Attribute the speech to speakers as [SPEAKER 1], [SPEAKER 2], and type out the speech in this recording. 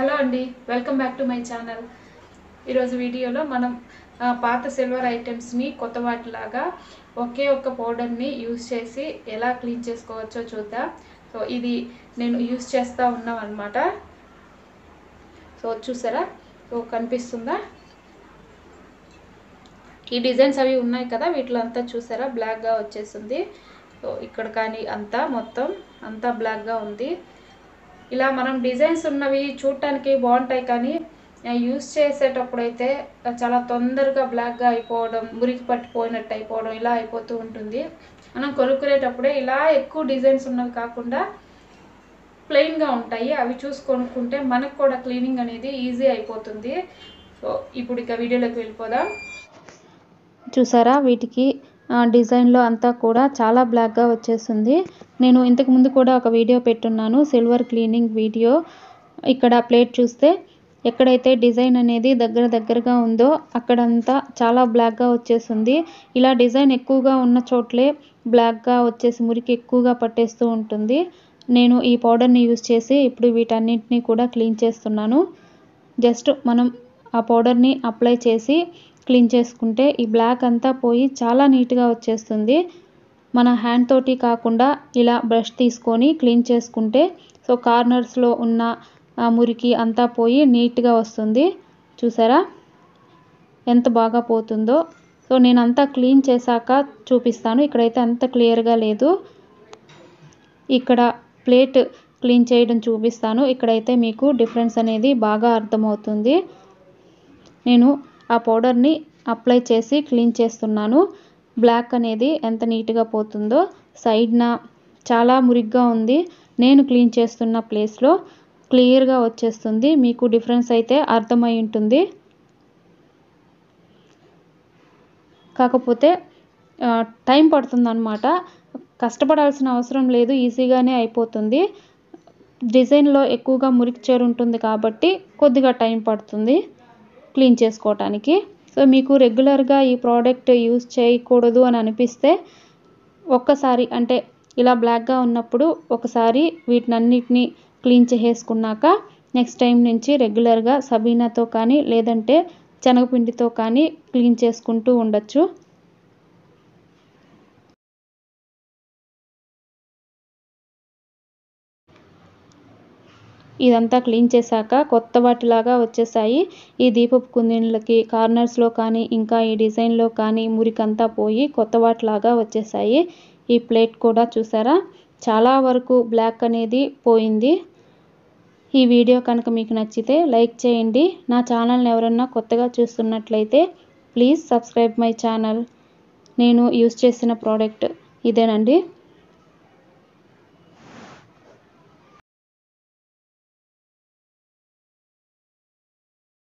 [SPEAKER 1] hello అండి welcome back to my channel ఈరోజు వీడియోలో మనం ఆ, పాత సిల్వర్ ఐటమ్స్ని కొత్త వాటిలాగా ఒకే ఒక్క పౌడర్ని యూస్ చేసి ఎలా క్లీన్ చేసుకోవచ్చో చూద్దాం సో ఇది నేను యూస్ చేస్తూ ఉన్నాం అనమాట సో చూసారా సో కనిపిస్తుందా ఈ డిజైన్స్ అవి ఉన్నాయి కదా వీటిలో అంతా చూసారా బ్లాక్గా వచ్చేసింది సో ఇక్కడ కానీ అంతా మొత్తం అంతా బ్లాక్గా ఉంది ఇలా మనం డిజైన్స్ ఉన్నవి చూడటానికి బాగుంటాయి కానీ యూస్ చేసేటప్పుడు అయితే చాలా తొందరగా బ్లాక్గా అయిపోవడం మురికి పట్టిపోయినట్టు అయిపోవడం ఇలా అయిపోతూ ఉంటుంది మనం కొనుక్కునేటప్పుడే ఇలా ఎక్కువ డిజైన్స్ ఉన్నవి కాకుండా ప్లెయిన్గా ఉంటాయి అవి చూసి కొనుక్కుంటే మనకు కూడా క్లీనింగ్ అనేది ఈజీ అయిపోతుంది సో ఇప్పుడు ఇక వీడియోలోకి వెళ్ళిపోదాం చూసారా వీటికి ఆ, డిజైన్లో అంతా కూడా చాలా బ్లాక్గా వచ్చేసింది నేను ఇంతకు ముందు కూడా ఒక వీడియో పెట్టున్నాను సిల్వర్ క్లీనింగ్ వీడియో ఇక్కడ ప్లేట్ చూస్తే ఎక్కడైతే డిజైన్ అనేది దగ్గర దగ్గరగా ఉందో అక్కడంతా చాలా బ్లాక్గా వచ్చేసింది ఇలా డిజైన్ ఎక్కువగా ఉన్న చోట్లే బ్లాక్గా వచ్చేసి మురికి ఎక్కువగా పట్టేస్తూ ఉంటుంది నేను ఈ పౌడర్ని యూస్ చేసి ఇప్పుడు వీటన్నిటిని కూడా క్లీన్ చేస్తున్నాను జస్ట్ మనం ఆ పౌడర్ని అప్లై చేసి క్లీన్ చేసుకుంటే ఈ బ్లాక్ అంతా పోయి చాలా నీట్గా వచ్చేస్తుంది మన హ్యాండ్ తోటి కాకుండా ఇలా బ్రష్ తీసుకొని క్లీన్ చేసుకుంటే సో కార్నర్స్లో ఉన్న ఆ మురికి అంతా పోయి నీట్గా వస్తుంది చూసారా ఎంత బాగా పోతుందో సో నేను అంతా క్లీన్ చేశాక చూపిస్తాను ఇక్కడైతే అంత క్లియర్గా లేదు ఇక్కడ ప్లేట్ క్లీన్ చేయడం చూపిస్తాను ఇక్కడైతే మీకు డిఫరెన్స్ అనేది బాగా అర్థమవుతుంది నేను ఆ పౌడర్ని అప్లై చేసి క్లీన్ చేస్తున్నాను బ్లాక్ అనేది ఎంత నీట్గా పోతుందో సైడ్న చాలా మురిగ్గా ఉంది నేను క్లీన్ చేస్తున్న ప్లేస్లో క్లియర్గా వచ్చేస్తుంది మీకు డిఫరెన్స్ అయితే అర్థమై ఉంటుంది కాకపోతే ఆ, టైం పడుతుందన్నమాట కష్టపడాల్సిన అవసరం లేదు ఈజీగానే అయిపోతుంది డిజైన్లో ఎక్కువగా మురికి చేరు ఉంటుంది కాబట్టి కొద్దిగా టైం పడుతుంది క్లీన్ చేసుకోవటానికి సో మీకు రెగ్యులర్గా ఈ ప్రోడక్ట్ యూస్ చేయకూడదు అని అనిపిస్తే ఒక్కసారి అంటే ఇలా బ్లాక్గా ఉన్నప్పుడు ఒకసారి వీటినన్నిటిని క్లీన్ చేసేసుకున్నాక నెక్స్ట్ టైం నుంచి రెగ్యులర్గా సబీనాతో కానీ లేదంటే శనగపిండితో కానీ క్లీన్ చేసుకుంటూ ఉండొచ్చు ఇదంతా క్లీన్ చేశాక కొత్త వాటిలాగా వచ్చేసాయి ఈ దీపపు కుందీళ్ళకి కార్నర్స్లో కానీ ఇంకా ఈ డిజైన్లో కానీ మురికంతా పోయి కొత్త వాటిలాగా వచ్చేసాయి ఈ ప్లేట్ కూడా చూసారా చాలా వరకు బ్లాక్ అనేది పోయింది ఈ వీడియో కనుక మీకు నచ్చితే లైక్ చేయండి నా ఛానల్ని ఎవరన్నా కొత్తగా చూస్తున్నట్లయితే ప్లీజ్ సబ్స్క్రైబ్ మై ఛానల్ నేను యూస్ చేసిన ప్రోడక్ట్ ఇదేనండి